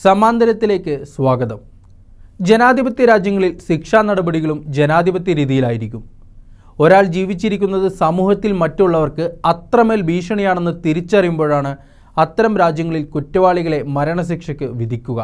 സമാന്തരത്തിലേക്ക് സ്വാഗതം ജനാധിപത്യ രാജ്യങ്ങളിൽ ശിക്ഷാ നടപടികളും ജനാധിപത്യ രീതിയിലായിരിക്കും ഒരാൾ ജീവിച്ചിരിക്കുന്നത് സമൂഹത്തിൽ മറ്റുള്ളവർക്ക് അത്രമേൽ ഭീഷണിയാണെന്ന് തിരിച്ചറിയുമ്പോഴാണ് അത്തരം രാജ്യങ്ങളിൽ കുറ്റവാളികളെ മരണശിക്ഷയ്ക്ക് വിധിക്കുക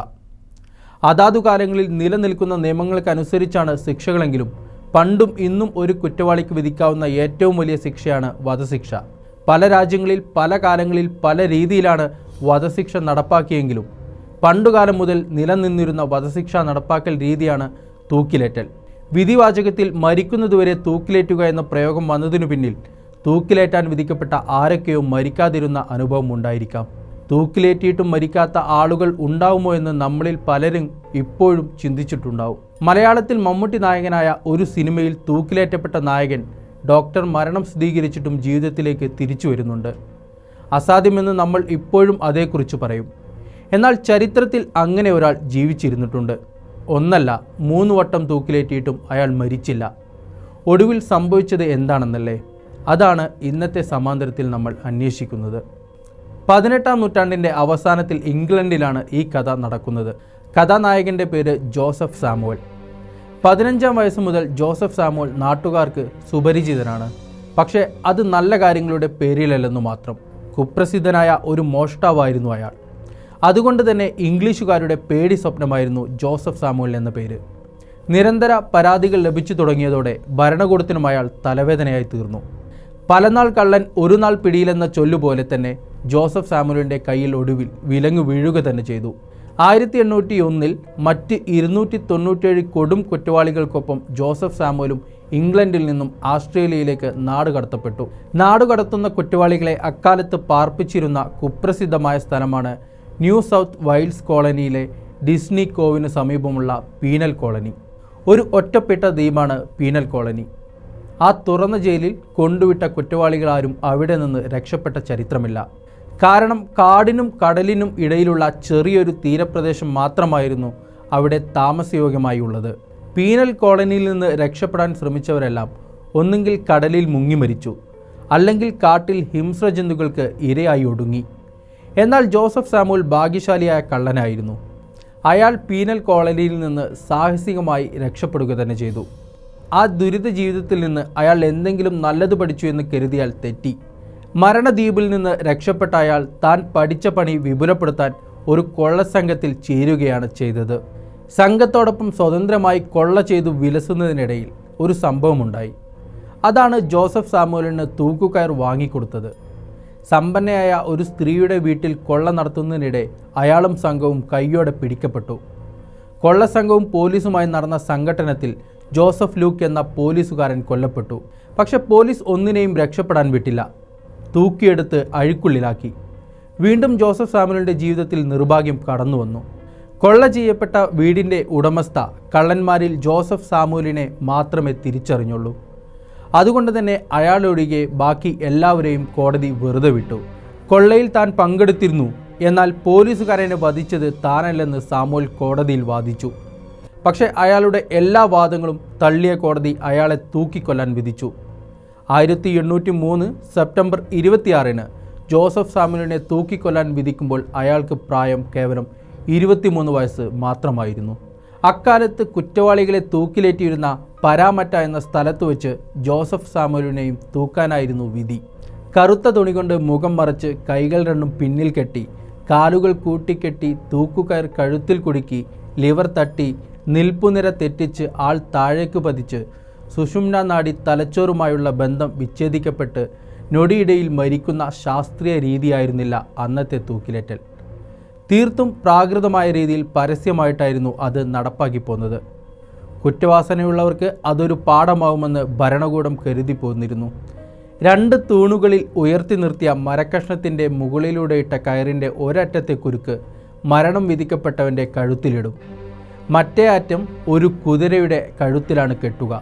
അതാതു കാലങ്ങളിൽ നിലനിൽക്കുന്ന നിയമങ്ങൾക്കനുസരിച്ചാണ് ശിക്ഷകളെങ്കിലും പണ്ടും ഇന്നും ഒരു കുറ്റവാളിക്ക് വിധിക്കാവുന്ന ഏറ്റവും വലിയ ശിക്ഷയാണ് വധശിക്ഷ പല രാജ്യങ്ങളിൽ പല കാലങ്ങളിൽ പല രീതിയിലാണ് വധശിക്ഷ നടപ്പാക്കിയെങ്കിലും പണ്ടുകാലം മുതൽ നിലനിന്നിരുന്ന വധശിക്ഷ നടപ്പാക്കൽ രീതിയാണ് തൂക്കിലേറ്റൽ വിധിവാചകത്തിൽ മരിക്കുന്നതുവരെ തൂക്കിലേറ്റുക എന്ന പ്രയോഗം വന്നതിനു പിന്നിൽ തൂക്കിലേറ്റാൻ വിധിക്കപ്പെട്ട ആരൊക്കെയോ മരിക്കാതിരുന്ന അനുഭവം ഉണ്ടായിരിക്കാം തൂക്കിലേറ്റിയിട്ടും മരിക്കാത്ത ആളുകൾ ഉണ്ടാവുമോ എന്ന് നമ്മളിൽ പലരും ഇപ്പോഴും ചിന്തിച്ചിട്ടുണ്ടാവും മലയാളത്തിൽ മമ്മൂട്ടി നായകനായ ഒരു സിനിമയിൽ തൂക്കിലേറ്റപ്പെട്ട നായകൻ ഡോക്ടർ മരണം സ്ഥിരീകരിച്ചിട്ടും ജീവിതത്തിലേക്ക് തിരിച്ചു വരുന്നുണ്ട് അസാധ്യമെന്ന് നമ്മൾ ഇപ്പോഴും അതേക്കുറിച്ച് പറയും എന്നാൽ ചരിത്രത്തിൽ അങ്ങനെ ഒരാൾ ജീവിച്ചിരുന്നിട്ടുണ്ട് ഒന്നല്ല മൂന്ന് വട്ടം തൂക്കിലേറ്റിയിട്ടും അയാൾ മരിച്ചില്ല ഒടുവിൽ സംഭവിച്ചത് എന്താണെന്നല്ലേ അതാണ് ഇന്നത്തെ സമാന്തരത്തിൽ നമ്മൾ അന്വേഷിക്കുന്നത് പതിനെട്ടാം നൂറ്റാണ്ടിൻ്റെ അവസാനത്തിൽ ഇംഗ്ലണ്ടിലാണ് ഈ കഥ നടക്കുന്നത് കഥാനായകൻ്റെ പേര് ജോസഫ് സാമുവൽ പതിനഞ്ചാം വയസ്സ് മുതൽ ജോസഫ് സാമുവൽ നാട്ടുകാർക്ക് സുപരിചിതനാണ് പക്ഷേ അത് നല്ല കാര്യങ്ങളുടെ പേരിലല്ലെന്നു മാത്രം കുപ്രസിദ്ധനായ ഒരു മോഷ്ടാവായിരുന്നു അയാൾ അതുകൊണ്ട് തന്നെ ഇംഗ്ലീഷുകാരുടെ പേടി സ്വപ്നമായിരുന്നു ജോസഫ് സാമുവൽ എന്ന പേര് നിരന്തര പരാതികൾ ലഭിച്ചു തുടങ്ങിയതോടെ ഭരണകൂടത്തിനും അയാൾ തലവേദനയായി തീർന്നു പലനാൾ കള്ളൻ ഒരു നാൾ പിടിയിലെന്ന ചൊല്ലുപോലെ തന്നെ ജോസഫ് സാമുവലിൻ്റെ കയ്യിൽ ഒടുവിൽ വിലങ്ങ് വീഴുക തന്നെ ചെയ്തു ആയിരത്തി എണ്ണൂറ്റി ഒന്നിൽ മറ്റ് ഇരുന്നൂറ്റി തൊണ്ണൂറ്റേഴ് കൊടും കുറ്റവാളികൾക്കൊപ്പം ജോസഫ് സാമുവലും ഇംഗ്ലണ്ടിൽ നിന്നും ആസ്ട്രേലിയയിലേക്ക് നാടുകടത്തപ്പെട്ടു നാടുകടത്തുന്ന കുറ്റവാളികളെ അക്കാലത്ത് പാർപ്പിച്ചിരുന്ന കുപ്രസിദ്ധമായ സ്ഥലമാണ് ന്യൂ സൗത്ത് വൈൽഡ്സ് കോളനിയിലെ ഡിസ്നി കോവിന് സമീപമുള്ള പീനൽ കോളനി ഒരു ഒറ്റപ്പെട്ട ദ്വീപാണ് പീനൽ കോളനി ആ തുറന്ന ജയിലിൽ കൊണ്ടുവിട്ട കുറ്റവാളികളാരും അവിടെ നിന്ന് രക്ഷപ്പെട്ട ചരിത്രമില്ല കാരണം കാടിനും കടലിനും ഇടയിലുള്ള ചെറിയൊരു തീരപ്രദേശം മാത്രമായിരുന്നു അവിടെ താമസയോഗ്യമായി ഉള്ളത് പീനൽ കോളനിയിൽ നിന്ന് രക്ഷപ്പെടാൻ ശ്രമിച്ചവരെല്ലാം ഒന്നുകിൽ കടലിൽ മുങ്ങി മരിച്ചു അല്ലെങ്കിൽ കാട്ടിൽ ഹിംസ്രജന്തുക്കൾക്ക് ഇരയായി ഒടുങ്ങി എന്നാൽ ജോസഫ് സാമുൽ ഭാഗ്യശാലിയായ കള്ളനായിരുന്നു അയാൾ പീനൽ കോളനിയിൽ നിന്ന് സാഹസികമായി രക്ഷപ്പെടുക തന്നെ ചെയ്തു ആ ദുരിത ജീവിതത്തിൽ നിന്ന് അയാൾ എന്തെങ്കിലും നല്ലത് പഠിച്ചു എന്ന് കരുതിയാൽ തെറ്റി മരണദ്വീപിൽ നിന്ന് രക്ഷപ്പെട്ട അയാൾ താൻ പഠിച്ച പണി വിപുലപ്പെടുത്താൻ ഒരു കൊള്ളസംഘത്തിൽ ചേരുകയാണ് ചെയ്തത് സംഘത്തോടൊപ്പം സ്വതന്ത്രമായി കൊള്ള ചെയ്തു വിലസുന്നതിനിടയിൽ ഒരു സംഭവമുണ്ടായി അതാണ് ജോസഫ് സാമുവലിന് തൂക്കുകയർ വാങ്ങിക്കൊടുത്തത് സമ്പന്നയായ ഒരു സ്ത്രീയുടെ വീട്ടിൽ കൊള്ള നടത്തുന്നതിനിടെ അയാളും സംഘവും കയ്യോടെ പിടിക്കപ്പെട്ടു കൊള്ളസംഘവും പോലീസുമായി നടന്ന സംഘട്ടനത്തിൽ ജോസഫ് ലൂക്ക് എന്ന പോലീസുകാരൻ കൊല്ലപ്പെട്ടു പക്ഷെ പോലീസ് ഒന്നിനെയും രക്ഷപ്പെടാൻ വിട്ടില്ല തൂക്കിയെടുത്ത് അഴിക്കുള്ളിലാക്കി വീണ്ടും ജോസഫ് സാമുലിൻ്റെ ജീവിതത്തിൽ നിർഭാഗ്യം കടന്നു വന്നു കൊള്ള ചെയ്യപ്പെട്ട വീടിൻ്റെ ഉടമസ്ഥ കള്ളന്മാരിൽ ജോസഫ് സാമുലിനെ മാത്രമേ തിരിച്ചറിഞ്ഞുള്ളൂ അതുകൊണ്ട് തന്നെ അയാളൊഴികെ ബാക്കി എല്ലാവരെയും കോടതി വെറുതെ വിട്ടു കൊള്ളയിൽ താൻ പങ്കെടുത്തിരുന്നു എന്നാൽ പോലീസുകാരനെ വധിച്ചത് താനല്ലെന്ന് സാമുവൽ കോടതിയിൽ വാദിച്ചു പക്ഷേ അയാളുടെ എല്ലാ വാദങ്ങളും തള്ളിയ കോടതി അയാളെ തൂക്കിക്കൊല്ലാൻ വിധിച്ചു ആയിരത്തി എണ്ണൂറ്റി മൂന്ന് സെപ്റ്റംബർ ഇരുപത്തിയാറിന് ജോസഫ് സാമുലിനെ തൂക്കിക്കൊല്ലാൻ വിധിക്കുമ്പോൾ അയാൾക്ക് പ്രായം കേവലം ഇരുപത്തിമൂന്ന് വയസ്സ് മാത്രമായിരുന്നു അക്കാലത്ത് കുറ്റവാളികളെ തൂക്കിലേറ്റിയിരുന്ന പരാമറ്റ എന്ന സ്ഥലത്ത് വെച്ച് ജോസഫ് സാമുലിനെയും തൂക്കാനായിരുന്നു വിധി കറുത്ത തുണി കൊണ്ട് മുഖം മറച്ച് കൈകൾ രണ്ടും പിന്നിൽ കെട്ടി കാലുകൾ കൂട്ടിക്കെട്ടി തൂക്കുകയർ കഴുത്തിൽ കുടുക്കി ലിവർ തട്ടി നിൽപ്പുനിര തെറ്റിച്ച് ആൾ താഴേക്ക് പതിച്ച് സുഷുമ്ന നാടി തലച്ചോറുമായുള്ള ബന്ധം വിച്ഛേദിക്കപ്പെട്ട് നൊടിയിടയിൽ മരിക്കുന്ന ശാസ്ത്രീയ രീതിയായിരുന്നില്ല അന്നത്തെ തൂക്കിലേറ്റൽ തീർത്തും പ്രാകൃതമായ രീതിയിൽ പരസ്യമായിട്ടായിരുന്നു അത് നടപ്പാക്കി പോന്നത് കുറ്റവാസനയുള്ളവർക്ക് അതൊരു പാഠമാവുമെന്ന് ഭരണകൂടം കരുതി പോന്നിരുന്നു രണ്ട് തൂണുകളിൽ ഉയർത്തി നിർത്തിയ മരക്കഷ്ണത്തിൻ്റെ മുകളിലൂടെ ഇട്ട കയറിൻ്റെ ഒരറ്റത്തെ കുരുക്ക് മരണം വിധിക്കപ്പെട്ടവൻ്റെ കഴുത്തിലിടും മറ്റേ അറ്റം ഒരു കുതിരയുടെ കഴുത്തിലാണ് കെട്ടുക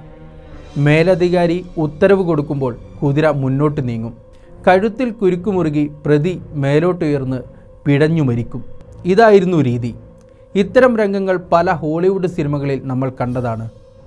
മേലധികാരി ഉത്തരവ് കൊടുക്കുമ്പോൾ കുതിര മുന്നോട്ട് നീങ്ങും കഴുത്തിൽ കുരുക്കുമുറുകി പ്രതി മേലോട്ടുയർന്ന് പിടഞ്ഞു മരിക്കും ഇതായിരുന്നു രീതി ഇത്തരം രംഗങ്ങൾ പല ഹോളിവുഡ് സിനിമകളിൽ നമ്മൾ കണ്ടതാണ്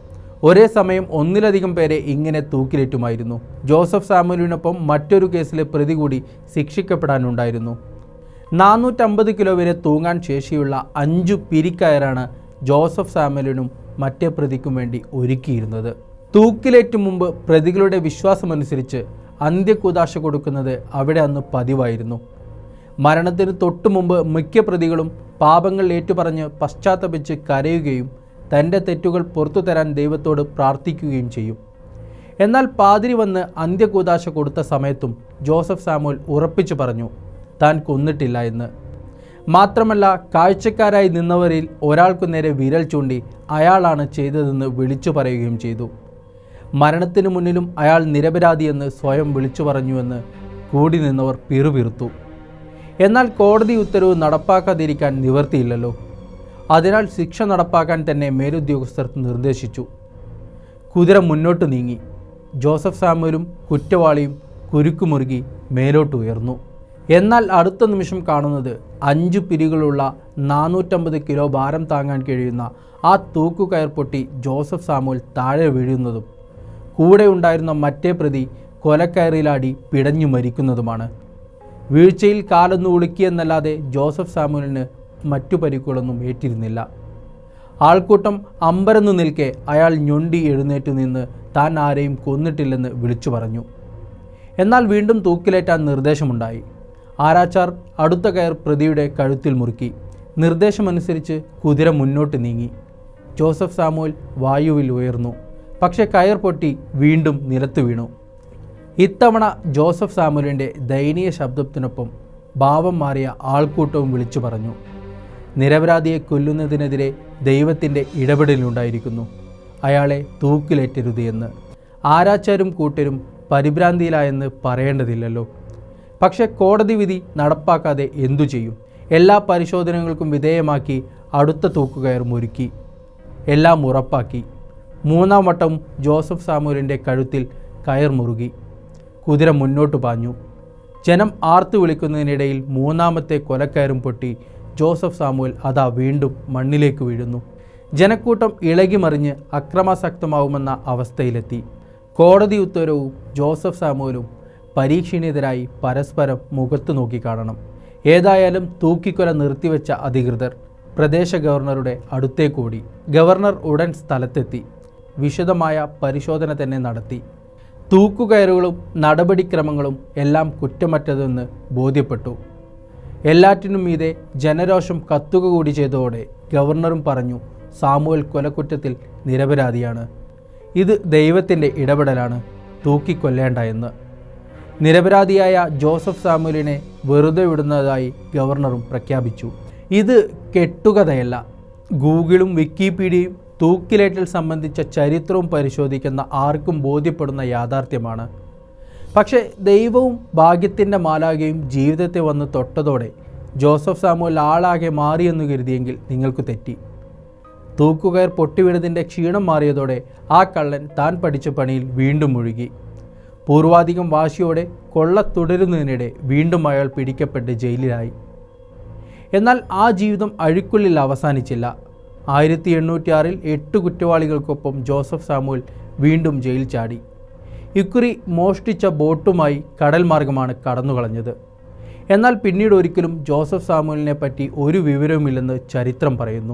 ഒരേ സമയം ഒന്നിലധികം പേരെ ഇങ്ങനെ തൂക്കിലേറ്റുമായിരുന്നു ജോസഫ് സാമുലിനൊപ്പം മറ്റൊരു കേസിലെ പ്രതി കൂടി ശിക്ഷിക്കപ്പെടാനുണ്ടായിരുന്നു നാനൂറ്റമ്പത് കിലോ വരെ തൂങ്ങാൻ ശേഷിയുള്ള അഞ്ചു പിരിക്കയറാണ് ജോസഫ് സാമുവലിനും മറ്റേ പ്രതിക്കും വേണ്ടി ഒരുക്കിയിരുന്നത് തൂക്കിലേറ്റും മുമ്പ് പ്രതികളുടെ വിശ്വാസമനുസരിച്ച് അന്ത്യകുദാശ കൊടുക്കുന്നത് അവിടെ അന്ന് പതിവായിരുന്നു മരണത്തിന് തൊട്ടു മുമ്പ് മിക്ക പ്രതികളും പാപങ്ങൾ ഏറ്റുപറഞ്ഞ് പശ്ചാത്തപിച്ച് കരയുകയും തൻ്റെ തെറ്റുകൾ പുറത്തു തരാൻ ദൈവത്തോട് പ്രാർത്ഥിക്കുകയും ചെയ്യും എന്നാൽ പാതിരി വന്ന് അന്ത്യകൂദാശ കൊടുത്ത സമയത്തും ജോസഫ് സാമുവൽ ഉറപ്പിച്ചു പറഞ്ഞു താൻ കൊന്നിട്ടില്ല എന്ന് മാത്രമല്ല കാഴ്ചക്കാരായി നിന്നവരിൽ ഒരാൾക്കു നേരെ വിരൽ ചൂണ്ടി അയാളാണ് ചെയ്തതെന്ന് വിളിച്ചു പറയുകയും ചെയ്തു മരണത്തിനു മുന്നിലും അയാൾ നിരപരാധിയെന്ന് സ്വയം വിളിച്ചു പറഞ്ഞുവെന്ന് കൂടി നിന്നവർ പിറുപിറുത്തു എന്നാൽ കോടതി ഉത്തരവ് നടപ്പാക്കാതിരിക്കാൻ നിവർത്തിയില്ലല്ലോ അതിനാൽ ശിക്ഷ നടപ്പാക്കാൻ തന്നെ മേലുദ്യോഗസ്ഥർ നിർദ്ദേശിച്ചു കുതിര മുന്നോട്ട് നീങ്ങി ജോസഫ് സാമുവലും കുറ്റവാളിയും കുരുക്കുമുറുകി മേലോട്ട് ഉയർന്നു എന്നാൽ അടുത്ത നിമിഷം കാണുന്നത് അഞ്ചു പിരികളുള്ള നാനൂറ്റമ്പത് കിലോ ഭാരം താങ്ങാൻ കഴിയുന്ന ആ തൂക്കുകയർ പൊട്ടി ജോസഫ് സാമുവൽ താഴെ വീഴുന്നതും കൂടെ ഉണ്ടായിരുന്ന മറ്റേ പ്രതി കൊലക്കയറിലാടി പിടഞ്ഞു മരിക്കുന്നതുമാണ് വീഴ്ചയിൽ കാലൊന്നു ഉളുക്കിയെന്നല്ലാതെ ജോസഫ് സാമുവലിന് മറ്റു പരിക്കുകളൊന്നും ഏറ്റിരുന്നില്ല ആൾക്കൂട്ടം അമ്പരന്നു നിൽക്കെ അയാൾ ഞൊണ്ടി എഴുന്നേറ്റ് നിന്ന് താൻ ആരെയും കൊന്നിട്ടില്ലെന്ന് വിളിച്ചു പറഞ്ഞു എന്നാൽ വീണ്ടും തൂക്കിലേറ്റാൻ നിർദ്ദേശമുണ്ടായി ആരാച്ചാർ അടുത്ത കയർ പ്രതിയുടെ കഴുത്തിൽ മുറുക്കി നിർദ്ദേശമനുസരിച്ച് കുതിര മുന്നോട്ട് നീങ്ങി ജോസഫ് സാമുവൽ വായുവിൽ ഉയർന്നു പക്ഷേ കയർ പൊട്ടി വീണ്ടും നിലത്ത് വീണു ഇത്തവണ ജോസഫ് സാമുവലിൻ്റെ ദയനീയ ശബ്ദത്തിനൊപ്പം ഭാവം മാറിയ ആൾക്കൂട്ടവും വിളിച്ചു പറഞ്ഞു നിരപരാധിയെ കൊല്ലുന്നതിനെതിരെ ദൈവത്തിൻ്റെ ഇടപെടലുണ്ടായിരിക്കുന്നു അയാളെ തൂക്കിലേറ്റരുത് എന്ന് ആരാച്ചാരും കൂട്ടരും പരിഭ്രാന്തിയിലായെന്ന് പറയേണ്ടതില്ലല്ലോ പക്ഷേ കോടതി വിധി നടപ്പാക്കാതെ എന്തു ചെയ്യും എല്ലാ പരിശോധനകൾക്കും വിധേയമാക്കി അടുത്ത തൂക്കുകയർ ഒരുക്കി എല്ലാം ഉറപ്പാക്കി മൂന്നാം വട്ടം ജോസഫ് സാമുവലിൻ്റെ കഴുത്തിൽ കയർ മുറുകി കുതിര മുന്നോട്ട് പാഞ്ഞു ജനം ആർത്തു വിളിക്കുന്നതിനിടയിൽ മൂന്നാമത്തെ കൊലക്കയറും പൊട്ടി ജോസഫ് സാമുവൽ അതാ വീണ്ടും മണ്ണിലേക്ക് വീഴുന്നു ജനക്കൂട്ടം ഇളകിമറിഞ്ഞ് അക്രമാസക്തമാവുമെന്ന അവസ്ഥയിലെത്തി കോടതി ഉത്തരവും ജോസഫ് സാമുവലും പരീക്ഷണീയതരായി പരസ്പരം മുഖത്ത് നോക്കി കാണണം ഏതായാലും തൂക്കിക്കൊല നിർത്തിവെച്ച അധികൃതർ പ്രദേശ ഗവർണറുടെ അടുത്തേക്കൂടി ഗവർണർ ഉടൻ സ്ഥലത്തെത്തി വിശദമായ പരിശോധന തന്നെ നടത്തി തൂക്കുകയറുകളും നടപടിക്രമങ്ങളും എല്ലാം കുറ്റമറ്റതെന്ന് ബോധ്യപ്പെട്ടു എല്ലാറ്റിനും മീതെ ജനരോഷം കത്തുക കൂടി ചെയ്തതോടെ ഗവർണറും പറഞ്ഞു സാമുവൽ കൊലക്കുറ്റത്തിൽ നിരപരാധിയാണ് ഇത് ദൈവത്തിൻ്റെ ഇടപെടലാണ് തൂക്കിക്കൊല്ലേണ്ട എന്ന് നിരപരാധിയായ ജോസഫ് സാമുവലിനെ വെറുതെ വിടുന്നതായി ഗവർണറും പ്രഖ്യാപിച്ചു ഇത് കെട്ടുകഥയല്ല ഗൂഗിളും വിക്കിപീഡിയയും തൂക്കിലേറ്റൽ സംബന്ധിച്ച ചരിത്രവും പരിശോധിക്കുന്ന ആർക്കും ബോധ്യപ്പെടുന്ന യാഥാർത്ഥ്യമാണ് പക്ഷേ ദൈവവും ഭാഗ്യത്തിൻ്റെ മാലാകയും ജീവിതത്തെ വന്ന് തൊട്ടതോടെ ജോസഫ് സാമുവൽ ആളാകെ മാറിയെന്ന് കരുതിയെങ്കിൽ നിങ്ങൾക്ക് തെറ്റി തൂക്കുകയർ പൊട്ടിവീണതിൻ്റെ ക്ഷീണം മാറിയതോടെ ആ കള്ളൻ താൻ പഠിച്ച പണിയിൽ വീണ്ടും മുഴുകി പൂർവാധികം വാശിയോടെ കൊള്ള തുടരുന്നതിനിടെ വീണ്ടും അയാൾ പിടിക്കപ്പെട്ട് ജയിലിലായി എന്നാൽ ആ ജീവിതം അഴുക്കുള്ളിൽ അവസാനിച്ചില്ല ആയിരത്തി എണ്ണൂറ്റിയാറിൽ എട്ട് കുറ്റവാളികൾക്കൊപ്പം ജോസഫ് സാമുവൽ വീണ്ടും ജയിൽ ചാടി ഇക്കുറി മോഷ്ടിച്ച ബോട്ടുമായി കടൽ മാർഗമാണ് കടന്നുകളഞ്ഞത് എന്നാൽ പിന്നീട് ഒരിക്കലും ജോസഫ് സാമുവലിനെ പറ്റി ഒരു വിവരവുമില്ലെന്ന് ചരിത്രം പറയുന്നു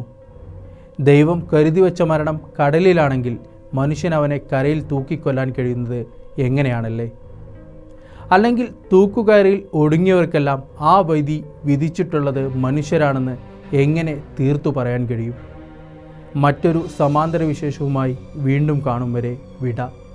ദൈവം കരുതി വെച്ച മരണം കടലിലാണെങ്കിൽ മനുഷ്യൻ അവനെ കരയിൽ തൂക്കിക്കൊല്ലാൻ കഴിയുന്നത് എങ്ങനെയാണല്ലേ അല്ലെങ്കിൽ തൂക്കുകയറിൽ ഒടുങ്ങിയവർക്കെല്ലാം ആ വിധി വിധിച്ചിട്ടുള്ളത് മനുഷ്യരാണെന്ന് എങ്ങനെ തീർത്തു പറയാൻ കഴിയും മറ്റൊരു സമാന്തര വിശേഷവുമായി വീണ്ടും കാണും വരെ വിട